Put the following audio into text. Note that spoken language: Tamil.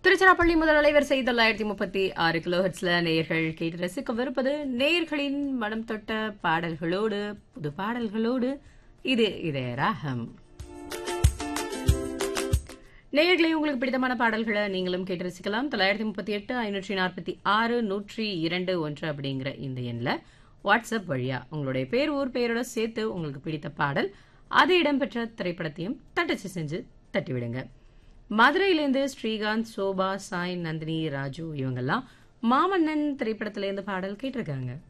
திருச்சிராப்பள்ளி முதல் அலைவரிசை தொள்ளாயிரத்தி முப்பத்தி ஆறு கிலோஹெட்ஸ்ல நேயர்கள் கேட்டு ரசிக்கவிருப்பது நேயர்களின் மனம் தொட்ட பாடல்களோடு புது பாடல்களோடு இது இதய ராகம் நேயர்களை உங்களுக்கு பிடித்தமான பாடல்களை நீங்களும் கேட்டு ரசிக்கலாம் தொள்ளாயிரத்தி முப்பத்தி எட்டு ஐநூற்றி நாற்பத்தி ஆறு நூற்றி இரண்டு ஒன்று அப்படிங்கிற இந்த எண்ணில் வாட்ஸ்அப் வழியா உங்களுடைய பேர் ஊர் பெயரோட சேர்த்து உங்களுக்கு பிடித்த பாடல் அது இடம்பெற்ற திரைப்படத்தையும் தட்டச்சு செஞ்சு தட்டிவிடுங்க மதுரையிலேருந்து ஸ்ரீகாந்த் சோபா சாய் நந்தினி ராஜு இவங்கெல்லாம் மாமன்னன் திரைப்படத்திலேருந்து பாடல் கேட்டிருக்காங்க